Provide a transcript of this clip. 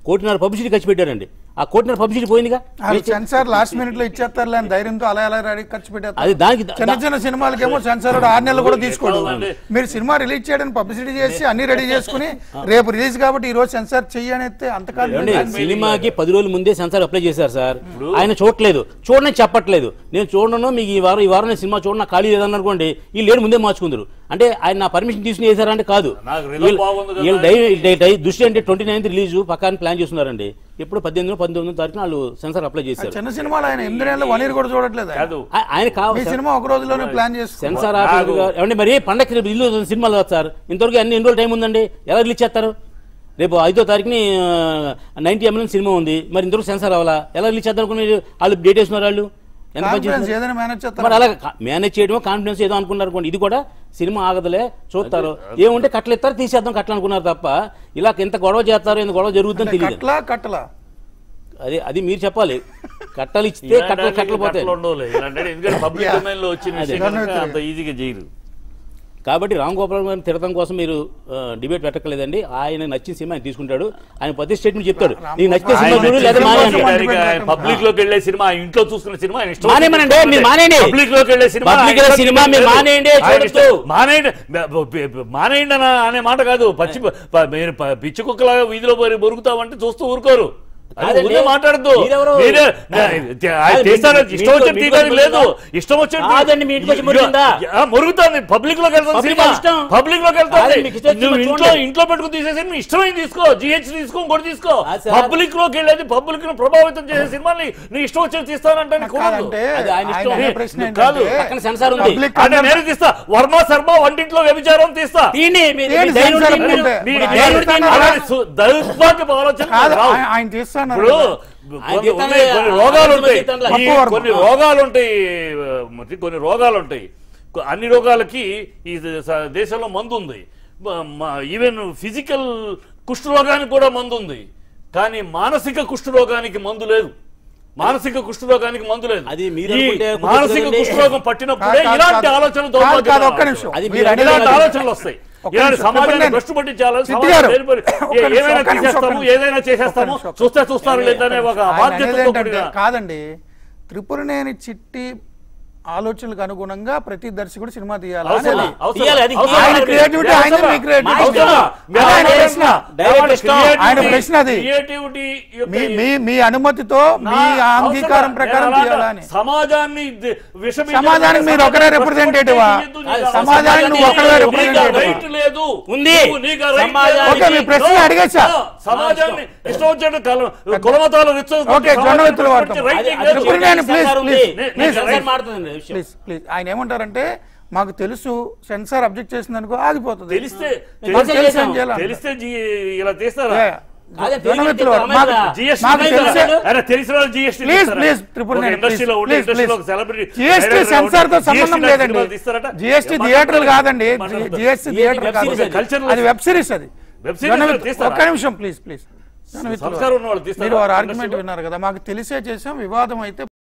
కోటిన్నర పబ్లిసిటీ ఖర్చు పెట్టారండి ఆ కోటిన్నర పబ్లిసిటీ పోయిందిగా వాళ్ళు సెన్సార్ లాస్ట్ మినిట్ లో ఇచ్చేస్తారులే అని ధైర్యంతో అలా అలా రెడీ ఖర్చు పెట్టేస్తారు అది దానికి చిన్న చిన్న సినిమాలకేమో సెన్సార్ వాడు ఆరు నెలలు కూడా తీసుకోడు మీరు సినిమా రిలీజ్ చేయడానికి పబ్లిసిటీ చేసి అన్ని రెడీ చేసుకుని రేపు రిలీజ్ కాబట్టి ఈ రోజు సెన్సార్ చెయ్యని ఏమండి అంతకాలం సినిమాకి పది రోజుల ముందే సెన్సార్ అప్లై చేశారు సార్ ఆయన చూడట్లేదు చూడని చెప్పట్లేదు నేను చూడను మీకు ఈ వారం ఈ వారం నేను సినిమా చూడడం నాకు ఖాళీ లేదని అనుకోండి ఈ లేడు ముందే మార్చుకుందరు అంటే ఆయన నా పర్మిషన్ తీసుకుని చేశారంటే కాదు నాకు రిజల్ట్ వీళ్ళు- బాగుంది కదా. వీళ్ళు డై- డై- డై- దృష్టి అంటే ట్వంటీ నైన్త్ రిలీజ్ పక్కన ప్లాన్ చేస్తున్నారండి ఇప్పుడు పద్దెనిమిది పంతొమ్మిది తారీఖున వాళ్ళు సెన్సార్ అప్లై చేశారు చిన్న సినిమాలు ఆయన ఎనిమిది నెలలు వన్ ఇయర్ కూడా చూడట్లేదు ఆయన. కాదు ఆ- ఆయన మీ కావాలి సినిమా ఒక రోజులోనే ప్లాన్ చేసి సెన్సార్ ఆఫీసర్ గారు ఏమండి మరి పండగ రేపు ఇల్లు సినిమాలు కాదు సార్ ఇంతవరకు అన్ని ఎన్ని రోజులు టైం ఉందండి ఎలా రిలీజ్ చేస్తారు రేపు ఐదో తారీఖుని నైన్టీ ఎంఎల్ సినిమా ఉంది మరి ఇంతవరకు సెన్సార్ అవ్వాలా ఎలా రిలీజ్ చేద్దాం అనుకుని వాళ్ళు డేట్ వేస్తున్నారు వాళ్ళు ఎంత పని కాన్ఫిడెన్స్ చేస్తున్నారు? ఏదైనా మేనేజ్ మరి చేస్తారు అలా మేనేజ్ చేయడం కాన్ఫిడెన్స్ ఏదో అనుకున్నారు అనుకోండి ఇది కూడా సినిమా ఆగదులే చూస్తారు ఏముంటే కట్టలు ఇస్తారు తీసేద్దాం కట్టలు అనుకున్నారు తప్ప ఇలా ఇంత గొడవ చేస్తారు ఇంత గొడవ జరుగుతుందని తెలియదు కట్లా కట్టలా అది అది మీరు చెప్పాలి కట్టలు ఇస్తే ఇలాంటి కట్టలు వాటికి కట్టలు పోతాయి కట్టలు ఉండవులే. ఇలాంటి ఎందుకంటే పబ్లిక్ Yeah. డొమైన్ లో వచ్చిన అదే. విషయం కనుక అంత ఈజీగా చేయరు కాబట్టి రామ్ గోపాల్ గారిని తిడతం కోసం మీరు డిబేట్ పెట్టకలేదండి ఆయన నచ్చిన సినిమా ఆయన తీసుకుంటాడు ఆయన ప్రతి స్టేట్మెంట్ చెప్తాడు నీకు నచ్చిన సినిమా చూడు లేదా మానే అంటాడు. పబ్లిక్ లోకి వెళ్ళే సినిమా ఆయన ఇంట్లో చూసుకున్న సినిమా ఆయన ఇష్టం మానేమనండి, మీరు మానేయండి. పబ్లిక్ లోకి వెళ్ళే సినిమా Public ఆయన లో ఇష్టం సినిమా మీరు లేదు. మానేయండి, ఆయన చూడొద్దు. ఇష్టం. మానేయండి బ- బ- మానేయండి అన్న అనే మాట కాదు పచ్చి ప- మీరు ప- పిచ్చి కుక్కలాగా వీధిలో పోయి బొరుగుతామంటే చూస్తూ ఊరుకోరు అది కాదండి. ఊరికే మాట్లాడద్దు మీరెవరు? మీరే ఆయన కాదు, తీస్తారా మీ- ఇష్టం మీ- వచ్చి మీ- తీయడానికి మీ- లేదు ఇష్టం వచ్చి కాదండి, మీ ఇంటికి వచ్చి మురిగిందా? మురుగుతుంది పబ్లిక్ లోకి వెళ్తాం Public సినిమా ఇష్టం. పబ్లిక్ లోకి కాదు, వెళ్తాం మీకు ఇష్టం వచ్చిన నువ్వు సినిమా ఇంట్లో చూడండి. ఇంట్లో పెట్టుకుని తీసేసి నీ ఇష్టమైంది తీసుకో జిహెచ్ తీసుకో ఇంకోటి తీసుకో ఆ సార్. పబ్లిక్ లోకి వెళ్ళేది పబ్లిక్ ను ప్రభావితం చేసే సినిమాని నీ ఇష్టం వచ్చేది తీస్తానంటే నీకు కుదరదు. కాదంటే అది ఆయన ఇష్టం. ఆయన అనే ప్రశ్న కాదు. ఏంటంటే పక్కన సెన్సార్ ఉంది. పబ్లిక్ అంటే నేను తీస్తా వర్మ శర్మ వంటింట్లో వ్యభిచారం తీస్తా తీయండి, మీ- మీ ఏంటి ధైర్యం సెన్సార్ ఉంటే మీరు- ఉంటే? మీ- మీ ఆయన ధైర్యం ఉంటే తీస్తాను. మీరు- అలాంటి సు- దౌర్భాగ్యపు ఆలోచన కాదు రావు. ఆయన- ఆయన తీస్తాను ఇప్పుడు ఆయన కొన్ని తీస్తాను, ఉన్నాయి, కొన్ని ఆయన రోగాలు తీస్తాను, ఉంటాయి తీస్తాను. ఈ పప్పు వర్మ. కొన్ని రోగాలు ఉంటాయి మరి కొన్ని రోగాలు ఉంటాయి కొ- అన్ని రోగాలకి ఈ స- దేశంలో మందు ఉంది ఈవెన్ ఫిజికల్ కుష్ఠరోగానికి కూడా మందు ఉంది కానీ మానసిక కుష్ఠరోగానికి మందు లేదు మానసిక కుష్ఠరోగానికి మందు లేదు అది మీరు ఈ అనుకుంటే మానసిక కుష్ఠరోగం కుష్ఠరోగం పట్టినప్పుడే కాదు, కాదు, ఇలాంటి కాదు. ఆలోచనలు కాదు, కాదు, దౌర్భాగ్యమైన ఒక్క నిమిషం. అది ఆలోచనలు. మీరు మీరు ఇలాంటి అనేది- ఆలోచనలు వస్తాయి ఒక్క ఇలాంటి నిమిషం, సమాజాన్ని చెప్పండి. భ్రష్టు పట్టించాలని సిద్ధి సమాజం గారు, ఏలిపోయి- ఒక్క ఏ- నిమిషం, ఏమైనా ఒక్క నిమిషం, తీసేస్తాము ఒక్క నిమిషం. ఏదైనా చేసేస్తాము ఒక్క నిమిషం. చూస్తే చూస్తారు లేదనే ఒక ఆయన బాధ్యతతో అనేది ఏంటంటే, కూడిన కాదండి త్రిపురనేని చిట్టి ఆలోచనలకు అనుగుణంగా ప్రతి దర్శకుడు సినిమా తీయాలి అవసరం, అనేది. అవసరం. తీయాలి, అది అవసరం. ఆయన creativity అవసరం. ఆయనది, మీ creativity అవసరం. ఇష్టం. మీ ఆయన ఆయన ప్రశ్న. డైరెక్ట్ ఇష్టం. ఆయన ప్రశ్న అది. క్రియేటివిటీ యొక్క మీ మీ మీ అనుమతితో నా మీ అంగీకారం అవసరం. ప్రకారం నేను అలాగా తీయాలని సమాజాన్ని ది- విషబీజాలు సమాజానికి మీరు ఒకరే సమాజాన్ని representative ఆ? తీయొద్దు, నీకు ఆ సమాజానికి నువ్వు ఒకరే నీకు ఆ representative ఆ? రైట్ లేదు ఉంది. నువ్వు- నీకు ఆ రైట్ సమాజానికి- లేదు. ఓకే, మీ ప్రశ్న No, అడిగేశా. no, సమాజాన్ని ఇష్టం వచ్చినట్టు కల- కులమతాలు రెచ్చ- ఓకే, జొన్నవిత్తులు వాడతాం. రైట్ అది- నీకు అది లేదు. త్రిపురనేని ప్లీజ్, సెన్సార్ ఉంది. ప్లీజ్, నేను ప్లీజ్. సెన్సార్ మాట్లాడుతున్నాను ఈ విషయం. ప్లీజ్ ప్లీజ్ ఆయన ఏమంటారంటే మాకు తెలుసు సెన్సార్ అబ్జెక్ట్ చేసింది అనుకో ఆగిపోతుంది తెలిస్తే మాకు తెలిస్తే తెలుసు ఏం చేసాం. చేయాలి తెలిస్తే జీ- ఇలా తీస్తారా Yeah. అదే జొన్నవిత్తులు తెలియదు, వాడు. మాకు అమ్మాయి GST మాకు తీస్తారా? తెలిసే అరే, తెలిసిన వాళ్ళు GST ప్లీజ్ తీస్తారా? ప్లీజ్ ఒక త్రిపురనేని ఇండస్ట్రీలో ఉండే ప్లీజ్ ఇండస్ట్రీలో ప్లీజ్ ఒక సెలబ్రిటీ జిఎస్టీ డైరెక్టర్ సెన్సార్ తో ఉండే సంబంధం GST లేదండి సినిమాలు తీస్తారట? జిఎస్టీ ఏం థియేటర్లు మాట్లాడతారు? కాదండి ఏం మాట్లాడతారు? జిఎస్టీ ఇది థియేటర్ వెబ్ కాదు సిరీస్ అది. కల్చరల్ అది వెబ్ సిరీస్ అది వెబ్ సిరీస్ జొన్నవిత్తు- తీస్తారా? ఒక్క నిమిషం ప్లీజ్ ప్లీజ్ సంస్కారం ఉన్న వాళ్ళు తీస్తారా? మీరు వారు ఆర్గ్యుమెంట్ ఇండస్ట్రీలో? విన్నారు కదా మాకు తెలిసే చేసాం వివాదం అయితే